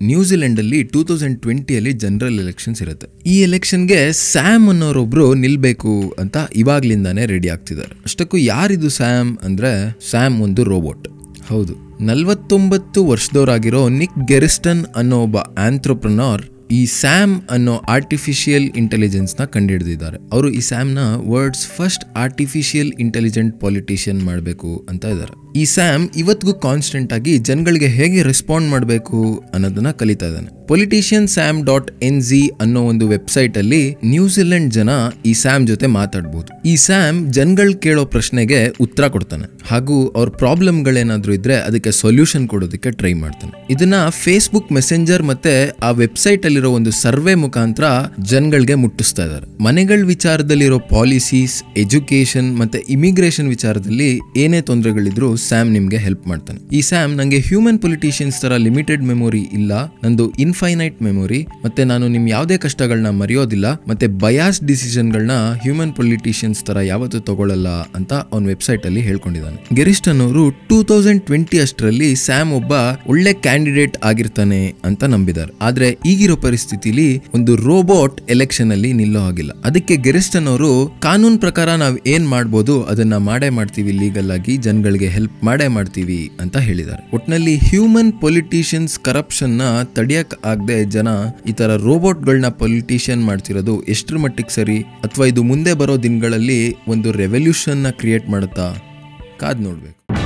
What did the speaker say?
New Zealand ಅಲ್ಲಿ two thousand ಟ್ವೆಂಟಿಯಲ್ಲಿ general elections ಇರುತ್ತೆ ಈ ಎಲೆಕ್ಷನ್ಗೆ ಸ್ಯಾಮ್ ಅನ್ನೋರೊಬ್ರು ನಿಲ್ಬೇಕು ಅಂತ ಇವಾಗ್ಲಿಂದಾನೇ ರೆಡಿ ಆಗ್ತಿದ್ದಾರೆ ಅಷ್ಟಕ್ಕೂ ಯಾರಿದು ಸ್ಯಾಮ್ ಅಂದ್ರೆ ಸ್ಯಾಮ್ ಒಂದು ರೋಬೋಟ್ ಹೌದು ನಲವತ್ತೊಂಬತ್ತು ವರ್ಷದವರಾಗಿರೋ ನಿಕ್ ಗೆರಿಸ್ಟನ್ ಅನ್ನೋ ಒಬ್ಬ ಆಂಥ್ರೋಪ್ರನಾರ್ ಈ ಸ್ಯಾಮ್ ಅನ್ನೋ ಆರ್ಟಿಫಿಷಿಯಲ್ ಇಂಟೆಲಿಜೆನ್ಸ್ ನ ಕಂಡುಹಿಡಿದಿದ್ದಾರೆ ಅವರು ಈ ಸ್ಯಾಮ್ ನ words first artificial intelligent politician ಮಾಡಬೇಕು ಅಂತ ಇದ್ದಾರೆ ಈ ಸ್ಯಾಮ್ ಇವತ್ತಿಗೂ ಕಾನ್ಸ್ಟೆಂಟ್ ಆಗಿ ಜನಗಳಿಗೆ ಹೇಗೆ ರೆಸ್ಪಾಂಡ್ ಮಾಡಬೇಕು ಅನ್ನೋದನ್ನ ಕಲಿತಾ ಇದ್ದಾನೆ politician Sam dot N Z ಅನ್ನೋ ಒಂದು ವೆಬ್ಸೈಟ್ ಅಲ್ಲಿ ನ್ಯೂಜಿಲೆಂಡ್ ಜನ ಈ ಸ್ಯಾಮ್ ಜೊತೆ ಮಾತಾಡ್ಬೋದು ಈ ಸ್ಯಾಮ್ ಜನಗಳು ಕೇಳೋ ಪ್ರಶ್ನೆಗೆ ಉತ್ತರ ಕೊಡ್ತಾನೆ ಹಾಗೂ ಅವ್ರ ಪ್ರಾಬ್ಲಮ್ಗಳೇನಾದ್ರೂ ಇದ್ರೆ ಅದಕ್ಕೆ ಸೊಲ್ಯೂಷನ್ ಕೊಡೋದಕ್ಕೆ ಟ್ರೈ ಮಾಡ್ತಾನೆ ಇದನ್ನ ಫೇಸ್ಬುಕ್ ಮೆಸೆಂಜರ್ ಮತ್ತೆ ಆ ವೆಬ್ಸೈಟ್ ಅಲ್ಲಿರೋ ಒಂದು ಸರ್ವೆ ಮುಖಾಂತರ ಜನಗಳಿಗೆ ಮುಟ್ಟಿಸ್ತಾ ಇದ್ದಾರೆ ಮನೆಗಳ ವಿಚಾರದಲ್ಲಿರೋ ಪಾಲಿಸೀಸ್ ಎಜುಕೇಶನ್ ಮತ್ತೆ ಇಮಿಗ್ರೇಷನ್ ವಿಚಾರದಲ್ಲಿ ಏನೇ ತೊಂದರೆಗಳಿದ್ರು ಸ್ಯಾಮ್ ನಿಮ್ಗೆ ಹೆಲ್ಪ್ ಮಾಡ್ತಾನೆ ಈ ಸ್ಯಾಮ್ ನಂಗೆ ಹ್ಯೂಮನ್ ಪೊಲಿಟಿಷಿಯನ್ಸ್ ತರ ಲಿಮಿಟೆಡ್ ಮೆಮೊರಿ ಇಲ್ಲ ನಂದು ಇನ್ಫೈನೈಟ್ ಮೆಮೊರಿ ಮತ್ತೆ ನಾನು ನಿಮ್ ಯಾವುದೇ ಕಷ್ಟಗಳನ್ನ ಮರೆಯೋದಿಲ್ಲ ಮತ್ತೆ ಬಯಾಸ್ ಡಿಸಿಷನ್ಗಳನ್ನ ಹ್ಯೂಮನ್ ಪೊಲಿಟಿಷಿಯನ್ಸ್ ತರ ಯಾವತ್ತೂ ತಗೊಳ್ಳಲ್ಲ ಅಂತ ಅವ್ನ ವೆಬ್ಸೈಟ್ ಅಲ್ಲಿ ಹೇಳ್ಕೊಂಡಿದ್ದಾನೆ ಗೆರಿಸ್ಟನ್ ಅವರು ಟೂ ತೌಸಂಡ್ ಟ್ವೆಂಟಿ ಅಷ್ಟರಲ್ಲಿ ಸ್ಯಾಮ್ ಒಬ್ಬ ಒಳ್ಳೆ ಕ್ಯಾಂಡಿಡೇಟ್ ಆಗಿರ್ತಾನೆ ಅಂತ ನಂಬಿದ್ದಾರೆ ಆದ್ರೆ ಈಗಿರೋ ಪರಿಸ್ಥಿತಿಲಿ ಒಂದು ರೋಬೋಟ್ ಎಲೆಕ್ಷನ್ ಅಲ್ಲಿ ನಿಲ್ಲೋ ಹಾಗಿಲ್ಲ ಅದಕ್ಕೆ ಗೆರಿಸ್ಟನ್ ಅವರು ಕಾನೂನ್ ಪ್ರಕಾರ ನಾವ್ ಏನ್ ಮಾಡ್ಬೋದು ಅದನ್ನ ಮಾಡೇ ಮಾಡ್ತೀವಿ ಲೀಗಲ್ ಆಗಿ ಜನಗಳಿಗೆ ಹೆಲ್ಪ್ ಮಾಡೇ ಮಾಡ್ತೀವಿ ಅಂತ ಹೇಳಿದ್ದಾರೆ ಒಟ್ನಲ್ಲಿ ಹ್ಯೂಮನ್ ಪೊಲಿಟಿಷಿಯನ್ಸ್ ಕರಪ್ಷನ್ ನ ತಡಿಯಕ್ ಆಗದೆ ಜನ ಈ ತರ ರೋಬೋಟ್ಗಳನ್ನ ಪೊಲಿಟಿಷಿಯನ್ ಮಾಡ್ತಿರೋದು ಎಷ್ಟ್ರ ಮಟ್ಟಿಗೆ ಸರಿ ಅಥವಾ ಇದು ಮುಂದೆ ಬರೋ ದಿನಗಳಲ್ಲಿ ಒಂದು ರೆವಲ್ಯೂಷನ್ ನ ಕ್ರಿಯೇಟ್ ಮಾಡುತ್ತಾ ಕಾದ್ ನೋಡ್ಬೇಕು